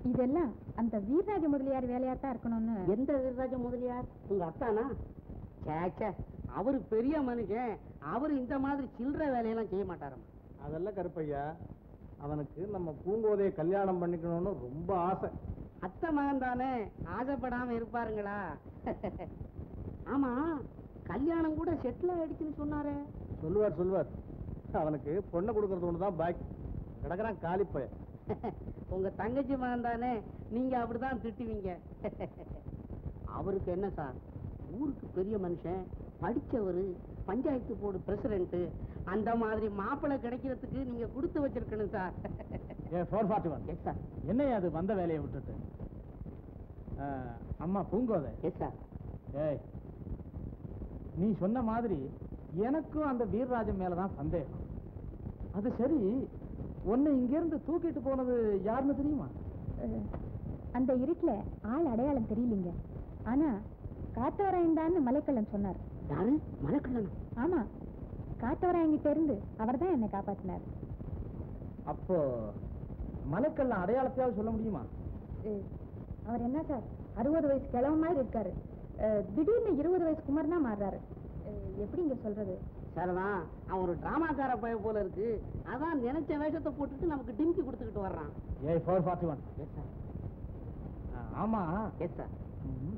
இதெல்லாம் அந்த வீரராஜ முதலியார் வேலையா தான் இருக்கணும்னு எந்த வீரராஜ முதலியார் உங்க அத்தானா சே சே அவரு பெரிய மனுஷன் அவரு இந்த மாதிரி சில்லற வேலையெல்லாம் செய்ய மாட்டாரம்மா அதெல்லாம் கருப்பையா அவனுக்கு நம்ம பூங்கோதையை கல்யாணம் பண்ணிக்கணும்னு ரொம்ப ஆசை அத்தை மகன் தானே ஆசைப்படாம இருப்பாருங்களா ஆமா கல்யாணம் கூட செட்டில் ஆயிடுச்சுன்னு சொன்னாரே சொல்லுவார் சொல்லுவார் அவனுக்கு பொண்ணை கொடுக்கறது ஒன்று தான் பாக்கி கிடக்குறான் காலிப்பைய உங்க தங்கச்சி மகன் தானே நீங்க அப்படிதான் திட்டுவீங்க அவருக்கு என்ன சார் ஊருக்கு பெரிய மனுஷன் படிச்சவரு பஞ்சாயத்து போர்டு பிரசிடென்ட் அந்த மாதிரி மாப்பிள்ளை கிடைக்கிறதுக்கு நீங்க கொடுத்து வச்சிருக்கணும் சார் ஏ four forty one yes sir என்னையா அது வந்த வேலையை விட்டுட்டு ஆ, அம்மா பூங்கோதை எஸ் சார் ஏய் நீ சொன்ன மாதிரி எனக்கும் அந்த வீரராஜன் மேலதான் சந்தேகம் அது சரி உன்னை இங்கிருந்து தூக்கிட்டு போனது யாருன்னு தெரியுமா அஹ், அந்த இருட்டுல ஆள் அடையாளம் தெரியலீங்க ஆனா காத்தவராயன் மலைக்கள்ளன் சொன்னார் யாரு மலக்கல்லன் ஆமா காத்தவராயங்கிட்ட இருந்து அவர்தான் என்னை காப்பாத்தினார் அப்போ மலைக்கல்ல அடையாளத்தையாவது சொல்ல முடியுமா அஹ், அவர் என்ன சார் அறுபது வயசு கிழவ மாதிரி இருக்காரு அஹ், திடீர்னு இருபது வயசு குமாரனா மாறுறாரு அஹ், எப்படிங்க சொல்றது சரிதான் அவன் ஒரு டிராமாக்கார பைய போல இருக்கு அதான் நினைச்ச வேஷத்தை போட்டுட்டு நமக்கு டிம்கி கொடுத்துக்கிட்டு வர்றான் ஏய் four forty one yes sir ஆமா எஸ் சார் ம்ம்.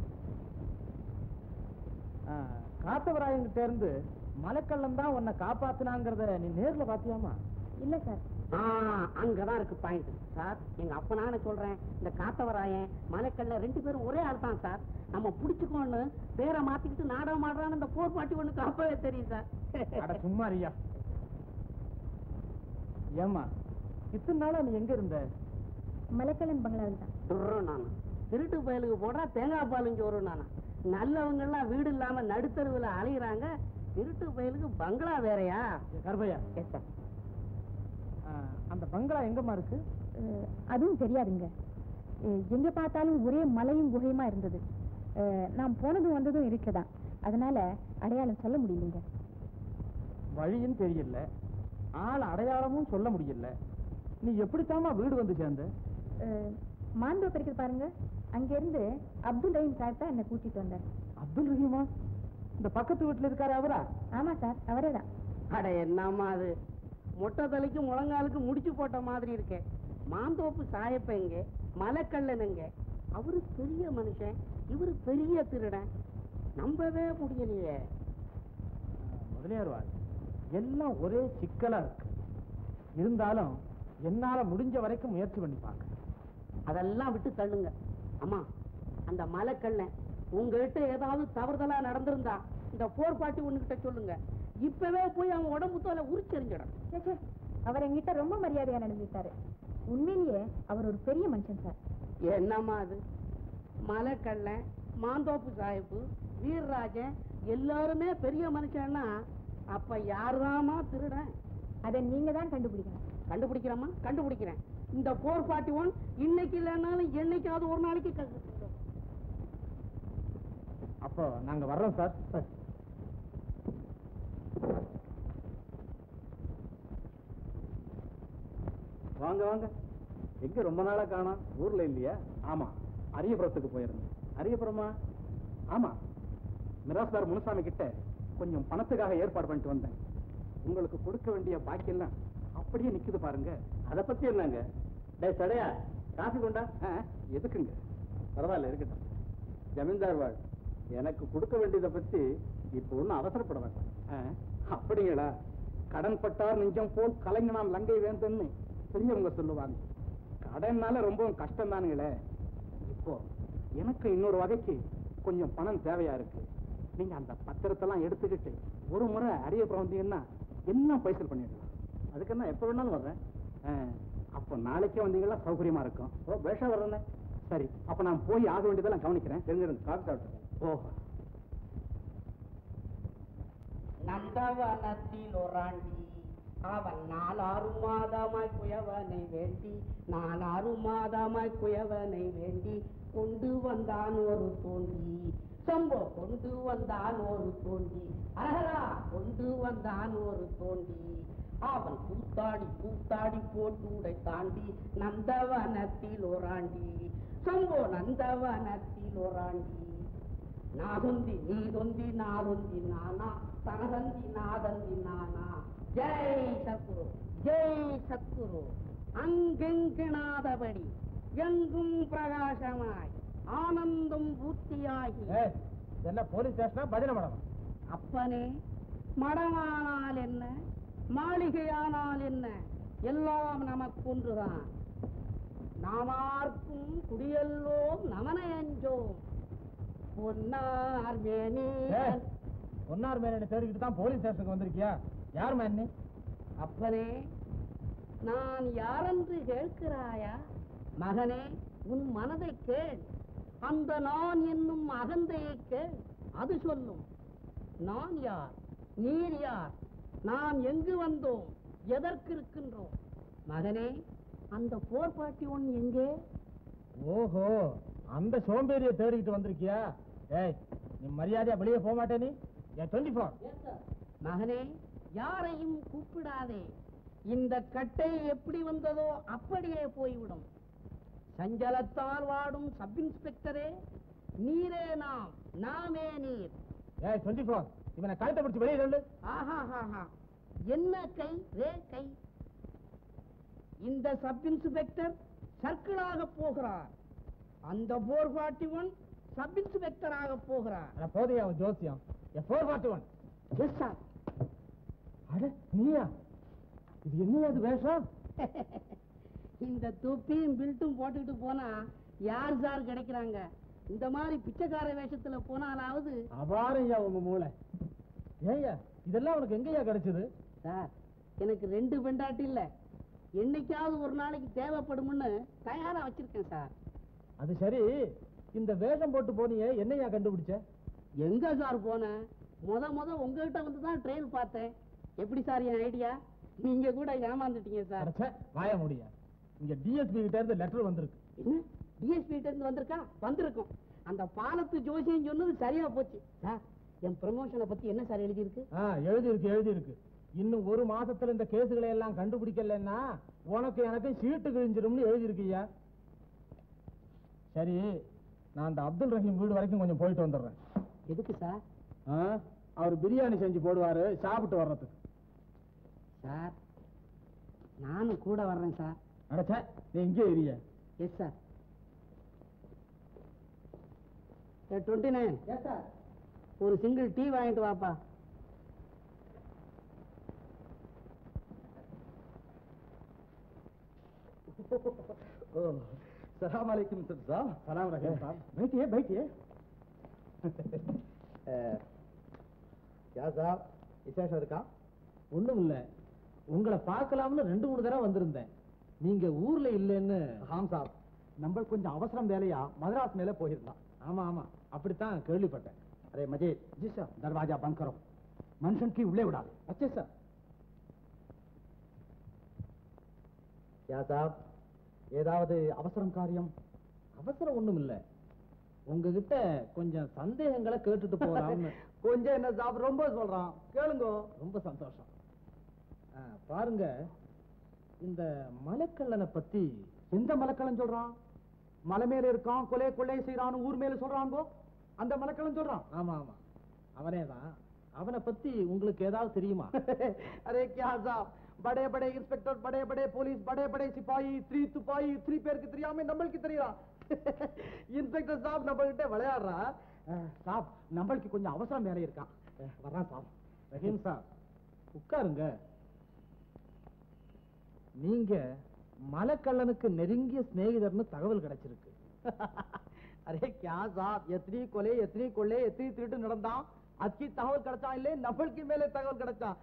ஆ, காத்தவராயங்கிட்ட இருந்து மலைக்கள்ளம் தான் உன்னை காப்பாத்துனாங்கிறத நீ நேர்ல பாத்தியாமா இல்ல சார் ஆ, அங்கதான் இருக்கு பாயிண்ட் சார் எங்க அப்பனான சொல்றேன் இந்த காத்தவராயன் மலைக்கல்ல ரெண்டு பேரும் ஒரே ஆள் தான் சார் நம்ம புடிச்சுக்கோன்னு பேரை மாத்திக்கிட்டு நாடகம் ஆடுறான்னு இந்த போர் பாட்டி ஒண்ணுக்கு அப்பவே தெரியும் அட சார் சும்மா இருயா ஏமா இத்தனை நாளா நீ எங்க இருந்த மலைக்கல்லன் பங்களாவில் தான் சொல்றோம் நானு திருட்டு பயலுக்கு போடுறா தேங்காய் பாலும் சோறும் நானா நல்லவங்க எல்லாம் வீடு இல்லாம நடுத்தருவுல அலையுறாங்க திருட்டு பயலுக்கு பங்களா வேறயா ஏ, கருப்பையா எஸ் சார் ஆ, அந்த பங்களா எங்கம்மா இருக்கு அஹ், அதுவும் தெரியாதுங்க அஹ், எங்க பார்த்தாலும் ஒரே மலையும் குகையுமா இருந்தது அஹ், நான் போனதும் வந்ததும் இருக்கதான் அதனால அடையாளம் சொல்ல முடியலைங்க வழியும் தெரியல ஆள் அடையாளமும் சொல்ல முடியல நீ எப்படித்தாம்மா வீடு வந்து சேர்ந்த அஹ், மாந்தோப்பு இருக்குது பாருங்க அங்கிருந்து அப்துல் ரஹீம் சார் தான் என்னை கூட்டிட்டு வந்தார் அப்துல் ரஹீமா இந்த பக்கத்து வீட்டுல இருக்காரு அவரா ஆமா சார் அவரே தான் அட என்னம்மா அது மொட்டை தலைக்கு முழங்காலுக்கு முடிச்சு போட்ட மாதிரி இருக்கே மாந்தோப்பு சாயப்பங்க மலைக்கல்லனுங்க அவரு பெரிய மனுஷன் இவரு பெரிய திருடன் நம்பவே முடியலையே முதலியார் வாழ் எல்லாம் ஒரே சிக்கலா இருக்கு இருந்தாலும் என்னால முடிஞ்ச வரைக்கும் முயற்சி பண்ணி பார்க்க அதெல்லாம் விட்டு தள்ளுங்க அம்மா அந்த மலைக்கல்லன் உங்ககிட்ட ஏதாவது தவறுதலா நடந்திருந்தா இந்த போர் பாட்டி ஒண்ணுகிட்ட சொல்லுங்க இப்பவே போய் அவன் உடம்பு தோலை உரிச்செறிஞ்சிடும் ச்சே, ச்சே. அவர் என்கிட்ட ரொம்ப மரியாதையா நடந்துட்டாரு உண்மையிலேயே அவர் ஒரு பெரிய மனுஷன் சார் என்னம்மா அது மலைக்கல்லன் மாந்தோப்பு சாஹிப்பு வீரராஜன் எல்லாருமே பெரிய மனுஷன்னா அப்ப யாருதாம்மா திருடன் அதை நீங்க தான் கண்டுபிடிக்கணும் கண்டுபிடிக்கிறேம்மா கண்டுபிடிக்கிறேன் இந்த போர் பார்ட்டி ஒன் இன்னைக்கு இல்லைன்னாலும் என்னைக்காவது ஒரு நாளைக்கு கண்டுபிடிக்கிறோம். அப்போ நாங்க வர்றோம் சார் சார் வாங்க வாங்க எங்க ரொம்ப நாளா காணோம் ஊர்ல இல்லையா ஆமா அரியபுரத்துக்கு போயிருந்தேன் அரியபுரமா ஆமா மிராஸ்தார் முனுசாமி கிட்ட கொஞ்சம் பணத்துக்காக ஏற்பாடு பண்ணிட்டு வந்தேன் உங்களுக்கு கொடுக்க வேண்டிய பாக்கியெல்லாம் அப்படியே நிக்குது பாருங்க அத பத்தி என்னங்க டேய் சடையா காஃபி கொண்டா ஆ, எதுக்குங்க பரவாயில்ல இருக்கட்டும் ஜமீன்தார் வாழ் எனக்கு கொடுக்க வேண்டியதை பத்தி இப்போ ஒன்றும் அவசரப்பட வேண்டாம் ஆ, அப்படிங்களா கடன் பட்டார் நெஞ்சம் போல் கலைஞனாம் லங்கை வேந்தன்னு பெரியவங்க சொல்லுவாங்க கடன்னால ரொம்பவும் கஷ்டம் தானுங்களே இப்போ எனக்கு இன்னொரு வகைக்கு கொஞ்சம் பணம் தேவையா இருக்கு நீங்க அந்த பத்திரத்தெல்லாம் எடுத்துக்கிட்டு ஒரு முறை அரியப்புறம் வந்தீங்கன்னா எல்லாம் பைசல் பண்ணிடலாம் அதுக்கு என்ன எப்போ வேணாலும் வர்றேன் ஆ, அப்போ நாளைக்கே வந்தீங்கன்னா சௌகரியமா இருக்கும் ஓ பேஷா வர்றேனே சரி அப்ப நான் போய் ஆக வேண்டியதெல்லாம் கவனிக்கிறேன் தெரிஞ்சிருந்து காஃபி சாப்பிட்டுருக்கேன் ஓஹோ நந்தவனத்தில் ஒராண்டி அவன் நாலாறு மாதமாய் குயவனை வேண்டி நாலாறு மாதமாய் குயவனை வேண்டி கொண்டு வந்தான் ஒரு தோண்டி சம்போ கொண்டு வந்தான் ஒரு தோண்டி அழகா கொண்டு வந்தான் ஒரு தோண்டி அவன் கூத்தாடி கூத்தாடி போட்டு உடை தாண்டி நந்தவனத்தில் ஓராண்டி சம்போ நந்தவனத்தில் ஓராண்டி நாதொந்தி நீதொந்தி நாதொந்தி நானா தனதந்தி நாதந்தி நானா ஜெய் சத்குரு ஜெய் சத்குரு அங்கெங்கிணாதபடி எங்கும் பிரகாசமாய் ஆனந்தம் பூர்த்தியாகி என்ன போலீஸ் ஸ்டேஷனா பஜனை மடம் அப்பனே மடமானால் என்ன மாளிகையானால் என்ன எல்லாம் நமக்கொன்றுதான் நாமார்க்கும் குடியல்லோம் நமனை அஞ்சோம் பொன்னார் மேனி ஒன்னார் மேலே தேடிக்கிட்டு தான் போலீஸ் ஸ்டேஷனுக்கு வந்திருக்கியா யார் மேன் நீ அப்பனே நான் யாரென்று கேட்கிறாயா மகனே உன் மனதை கேள் அந்த நான் என்னும் அகந்தையை கேள் அது சொல்லும் நான் யார் நீர் யார் நாம் எங்கு வந்தோம் எதற்கு இருக்கின்றோம் மகனே அந்த போர் பாட்டி ஒன் எங்கே ஓஹோ அந்த சோம்பேறிய தேடிக்கிட்டு வந்திருக்கியா ஏய் நீ மரியாதையா வெளியே போக மாட்டே நீ ஏன் டுவெண்ட்டி ஃபோர் மகனே யாரையும் கூப்பிடாதே இந்த கட்டை எப்படி வந்ததோ அப்படியே போய்விடும் சஞ்சலத்தால் வாடும் சப் இன்ஸ்பெக்டரே நீரே நாம் நாமே நீர் ஏய் டுவெண்ட்டி ஃபோர் இவனை கழுத்தை பிடிச்சி வெளியே தள்ளு ஆஹாஹாஹா. என்ன கை ரே கை இந்த சப் இன்ஸ்பெக்டர் சர்க்கிளாக போகிறார் அந்த போர் ஃபார்ட்டி ஒன் சப் இன்ஸ்பெக்டராக போகிறார் அட போதையா அவன் ஜோசியம் என் four forty one yes sir அட நீயா இது என்னையா இது வேஷம் இந்த தொப்பியும் பில்ட்டும் போட்டுக்கிட்டு போனா யார் சார் கிடைக்கிறாங்க இந்த மாதிரி பிச்சைக்கார வேஷத்துல போனாலாவது அபாரம்யா உங்க மூளை ஏய்யா இதெல்லாம் உனக்கு எங்கேயா கிடைச்சது சார் எனக்கு ரெண்டு பெண்டாட்டி இல்ல என்னைக்காவது ஒரு நாளைக்கு தேவைப்படும்னு தயாரா வச்சிருக்கேன் சார் அது சரி இந்த வேஷம் போட்டு போனியே என்னையா கண்டுபிடிச்ச எங்க சார் போனேன் முத முத உங்ககிட்ட வந்து தான் ட்ரெயின் பார்த்தேன் எப்படி சார் என் ஐடியா நீங்க கூட ஏமாந்துட்டீங்க சார் அடச்சே, வாய முடியா இங்க டிஎஸ்பி கிட்ட இருந்து லெட்டர் வந்திருக்கு என்ன டிஎஸ்பி கிட்ட இருந்து வந்திருக்கா வந்திருக்கும் அந்த பாலத்து ஜோசியம் சொன்னது சரியா போச்சு சார் என் ப்ரமோஷனை பத்தி என்ன சார் எழுதியிருக்கு ஆ எழுதி இருக்கு எழுதி இருக்கு இன்னும் ஒரு மாசத்துல இந்த கேசுகளை எல்லாம் கண்டுபிடிக்கலன்னா உனக்கு எனக்கு சீட்டு கிழிஞ்சிரும்னு எழுதி இருக்கியா சரி நான் அந்த அப்துல் ரஹீம் வீடு வரைக்கும் கொஞ்சம் போயிட்டு வந்துடுறேன் எதுக்கு சார் ஆ, அவர் பிரியாணி செஞ்சு போடுவாரு சாப்பிட்டு வர்றதுக்கு சார் நானும் கூட வர்றேன் சார் அடச்சே நீ இங்கே இரிய yes sir twenty nine yes sir ஒரு சிங்கிள் டீ வாங்கிட்டு வாப்பா सलाम अलैकुम सर साहब சலாம் ரஹீம் சாப் बैठिए बैठिए क्या साहब விசேஷம் இருக்கா ஒண்ணும் இல்ல உங்களை பார்க்கலாம்னு ரெண்டு மூணு தடவை வந்திருந்தேன் நீங்க ஊர்ல இல்லைன்னு ஆம் சாப் நம்ம கொஞ்சம் அவசரம் வேலையா மதராஸ் மேல போயிருந்தான் ஆமா ஆமா அப்படித்தான் கேள்விப்பட்டேன் अरे मजीद जी सर दरवाजा बंद करो मनुष्यन की உள்ளே விடாது अच्छे सर क्या साहब ஏதாவது அவசரம் காரியம் அவசரம் ஒண்ணும் இல்ல உங்ககிட்ட கொஞ்சம் சந்தேகங்களை கேட்டுட்டு போலாம்னு கொஞ்சம் என்ன சாப் ரொம்ப சொல்றான் கேளுங்க ரொம்ப சந்தோஷம் ஆ, பாருங்க இந்த மலைக்கல்லனை பத்தி எந்த மலக்கலன் சொல்றான் மலை மேல இருக்கான் கொலை கொள்ளை செய்யறான்னு ஊர் மேல சொல்றாங்கோ அந்த மலக்கலன் சொல்றான் ஆமா ஆமா அவனே தான் அவனை பத்தி உங்களுக்கு ஏதாவது தெரியுமா अरे क्या साहब बड़े बड़े इंस्पेक्टर बड़े बड़े पुलिस बड़े बड़े सिपाही த்ரீ துப்பாயி த்ரீ பேருக்கு தெரியாம நம்மளுக்கு தெரியறான் இன்ஸ்பெக்டர் சாப் நம்ம கிட்ட விளையாடுறா அஹ், சாப் நம்மளுக்கு கொஞ்சம் அவசரம் வேலை இருக்கான் அஹ், வர்றான் சாப் ரஹீம் சார் உட்காருங்க நீங்க மலைக்கல்லனுக்கு நெருங்கிய சிநேகிதர்னு தகவல் கிடைச்சிருக்கு அரே கியா சாப் எத்தனை கொலை எத்தனை கொள்ளை எத்தனை திருட்டு நடந்தான் அதுக்கு தகவல் கிடைச்சான் இல்லே நம்மளுக்கு மேலே தகவல் கிடைச்சான்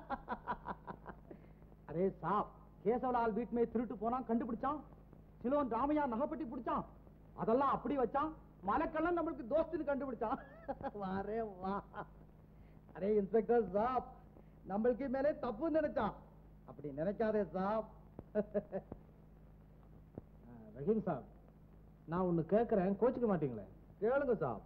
அரே சாப் கேசவலால் வீட்டு மேல் திருட்டு போனான் கண்டுபிடிச்சான் சிலோன் ராமையா நகைப்பட்டி பிடிச்சான் அதெல்லாம் அப்படி வச்சான் மலைக்கெல்லாம் நம்மளுக்கு தோஸ்துன்னு கண்டுபிடிச்சான் வாரே வா அரே இன்ஸ்பெக்டர் சாப் நம்மளுக்கு மேலே தப்பு நினைச்சான் அப்படி நினைக்காதே சாப் ஆ, ரஹீம் சார் நான் ஒண்ணு கேட்கறேன் கோச்சிக்க மாட்டீங்களே கேளுங்க சாப்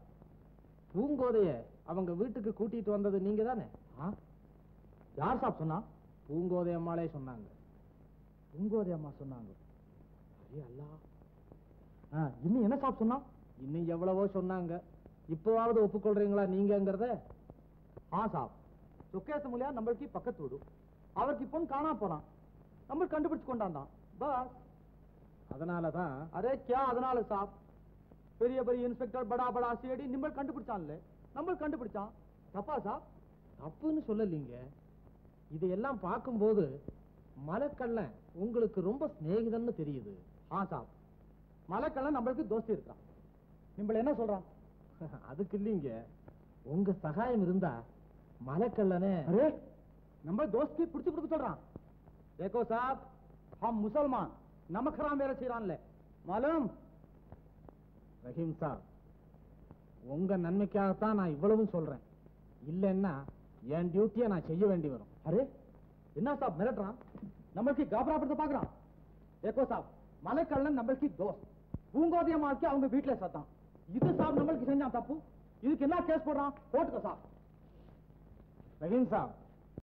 பூங்கோதைய அவங்க வீட்டுக்கு கூட்டிட்டு வந்தது நீங்க தானே ஆ? யார் சாப் சொன்னா பூங்கோதை அம்மாளே சொன்னாங்க பூங்கோதை அம்மா சொன்னாங்க அரே அல்லா ஆ, இன்னும் என்ன சாப் சொன்னா இன்னும் எவ்வளவோ சொன்னாங்க இப்போவாவது ஒப்புக்கொள்றீங்களா நீங்கங்கிறத ஆ சாப் சுக்கேச மூலியா நம்மளுக்கு பக்கத்து வீடு அவருக்கு இப்போ காணா போறான் நம்ம கண்டுபிடிச்சு கொண்டாந்தான் பஸ் அதனால தான் அரே கியா அதனால சாப் பெரிய பெரிய இன்ஸ்பெக்டர் படா படா சிஐடி நிம்மள் கண்டுபிடிச்சான்ல நம்ம கண்டுபிடிச்சான் தப்பா சாப் தப்புன்னு சொல்லலீங்க இதையெல்லாம் பார்க்கும்போது மலைக்கள்ளன் உங்களுக்கு ரொம்ப சிநேகிதன்னு தெரியுது ஆ சாப் மலைக்கெல்லாம் நம்மளுக்கு தோஸ்தி இருக்கான் நிம்பள் என்ன சொல்றான் அதுக்கு இல்லைங்க உங்க சகாயம் இருந்தா மலைக்கள்ளனே अरे नंबर दोस्त की पुड़ची पुड़को चल रहा देखो साहब हम मुसलमान नमक हराम मेरे सीरान ले मालूम ரஹீம் சார் உங்க நன்மைக்காகத்தான் நான் இவ்வளவும் சொல்றேன் இல்லைன்னா என் டியூட்டியை நான் செய்ய வேண்டி வரும் अरे इन्ना साहब मिलट रहा नंबर की गाबरा पड़ता पाक रहा देखो साहब மலை கள்ளன் நம்மளுக்கு தோஸ்த் பூங்கோதைய மாக்கி அவங்க வீட்டுல சத்தான் இது சாப் நம்மளுக்கு செஞ்சான் தப்பு இதுக்கு என்ன கேஸ் போடுறான் போட்டுக்கோ சாப் ரஹீம் சார்